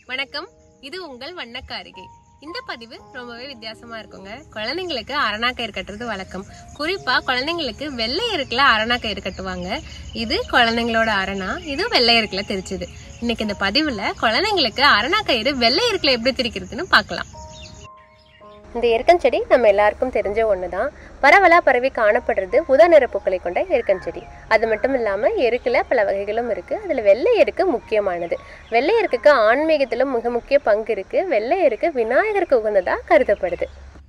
வணக்கம் இது உங்கள் வண்ணக்காரிகை இந்த பதிவு ரொம்பவே வித்தியாசமா இருக்குங்க குழந்தைங்களுக்கு அரணாக்கயிறு கட்டுறது வழக்கம் குறிப்பா குழந்தைங்களுக்கு வெள்ளை இருக்குல அரணாக்கயிறு கட்டுவாங்க இது குழந்தைங்களோட அரணா இது வெள்ளை இருக்குல திரிச்சுது இன்னைக்கு இந்த பதிவுல குழந்தைங்களுக்கு அரணாக்கயிறு வெள்ளை இருக்குல எப்படி திரிக்கிறதுன்னு பார்க்கலாம் இந்த எருக்கஞ்செடி நம்ம எல்லாருக்கும் தெரிஞ்ச ஒன்று தான் பரவலாக பரவி காணப்படுறது உதா நிற பூக்களை கொண்ட எருக்கஞ்செடி அது மட்டும் இல்லாமல் எருக்கில் பல வகைகளும் இருக்குது அதில் வெள்ளை எருக்கு முக்கியமானது வெள்ளை எருக்குக்கு ஆன்மீகத்திலும் மிக முக்கிய பங்கு இருக்குது வெள்ளை எருக்கு விநாயகருக்கு உகந்ததாக கருதப்படுது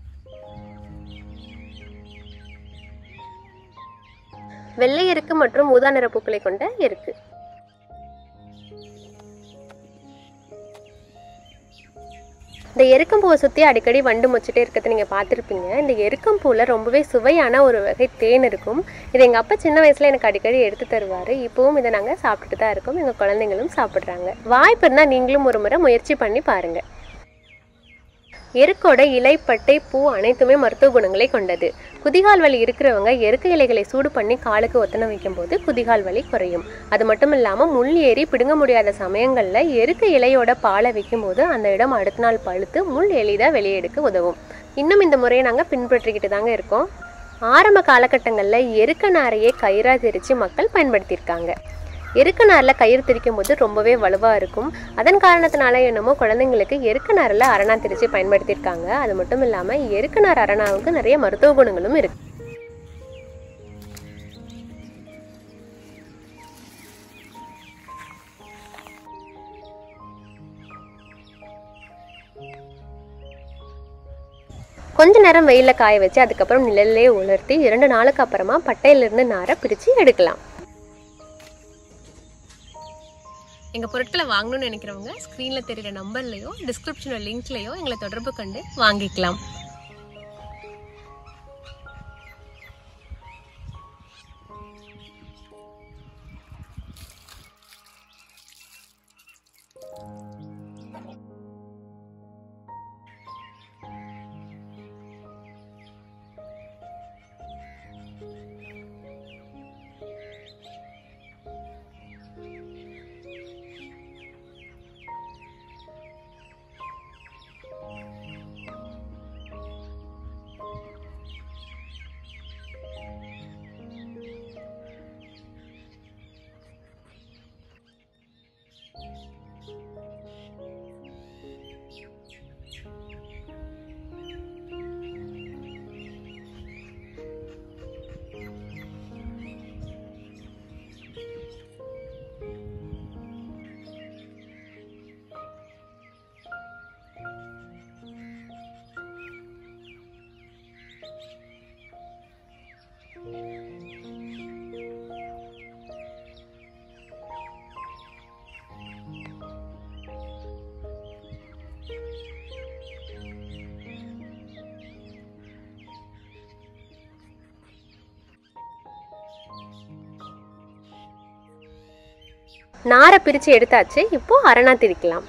வெள்ளை எருக்கு மற்றும் ஊதா நிற பூக்களை கொண்ட எருக்கு இந்த எருக்கம்பூவை சுற்றி அடிக்கடி வண்டு மொச்சிட்டே இருக்கிறத நீங்கள் பார்த்துருப்பீங்க இந்த எருக்கம்பூவில் ரொம்பவே சுவையான ஒரு வகை தேன் இருக்கும் இது எங்கள் அப்பா சின்ன வயசில் எனக்கு அடிக்கடி எடுத்து தருவார் இப்போவும் இதை நாங்கள் சாப்பிட்டுட்டு தான் இருக்கோம் எங்கள் குழந்தைங்களும் சாப்பிட்றாங்க வாய்ப்பு இருந்தால் நீங்களும் ஒரு முறை முயற்சி பண்ணி பாருங்கள் எருக்கோட இலை பட்டை பூ அனைத்துமே மருத்துவ குணங்களை கொண்டது குதிகால் வலி இருக்கிறவங்க எருக்க இலைகளை சூடு பண்ணி காலுக்கு ஒத்தனை வைக்கும்போது குதிகால் வலி குறையும் அது மட்டும் இல்லாமல் முள் ஏறி பிடுங்க முடியாத சமயங்களில் எருக்க இலையோட பாலை வைக்கும்போது அந்த இடம் அடுத்த நாள் பழுத்து முள் எளிதாக வெளியே எடுக்க உதவும் இன்னும் இந்த முறையை நாங்கள் பின்பற்றிக்கிட்டு தாங்க இருக்கோம் ஆரம்ப காலகட்டங்களில் எருக்க நாரையே கயிறாக திரித்து மக்கள் பயன்படுத்தியிருக்காங்க எருக்க நாரில் கயிறு திரிக்கும் போது ரொம்பவே வலுவாக இருக்கும் அதன் காரணத்தினால என்னமோ குழந்தைங்களுக்கு எருக்க நாரில் அரணா திரிச்சு பயன்படுத்தியிருக்காங்க அது மட்டும் இல்லாமல் எருக்க நார் அரணாவுக்கு நிறைய மருத்துவ குணங்களும் இருக்கு கொஞ்ச நேரம் வெயிலில் காய வச்சு அதுக்கப்புறம் நிழல்லே உலர்த்தி இரண்டு நாளுக்கு அப்புறமா பட்டையிலிருந்து நாரை பிரித்து எடுக்கலாம் எங்கள் பொருட்களை வாங்கணும்னு நினைக்கிறவங்க ஸ்க்ரீனில் தெரிகிற நம்பர்லையோ டிஸ்கிரிப்ஷனில் லிங்க்லையோ எங்களை தொடர்பு கொண்டு வாங்கிக்கலாம் நாரை பிரித்து எடுத்தாச்சு இப்போ அரணா திரிக்கலாம்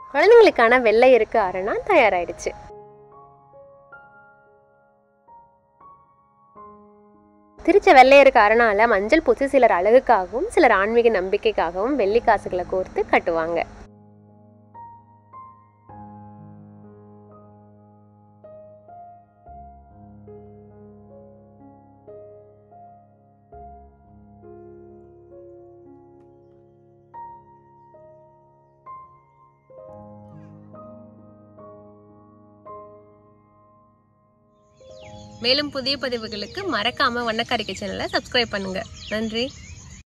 குழந்தைங்களுக்கான வெள்ளை இருக்கு அரணா தயாராயிடுச்சு திரிச்ச வெள்ளையருக்கு அரணால மஞ்சள் பூசி சிலர் அழகுக்காகவும் சிலர் ஆன்மீக நம்பிக்கைக்காகவும் வெள்ளி காசுகளை கோர்த்து கட்டுவாங்க மேலும் புதிய பதிவுகளுக்கு மறக்காம வண்ணக்காரிக்கை சேனலை சப்ஸ்கிரைப் பண்ணுங்க நன்றி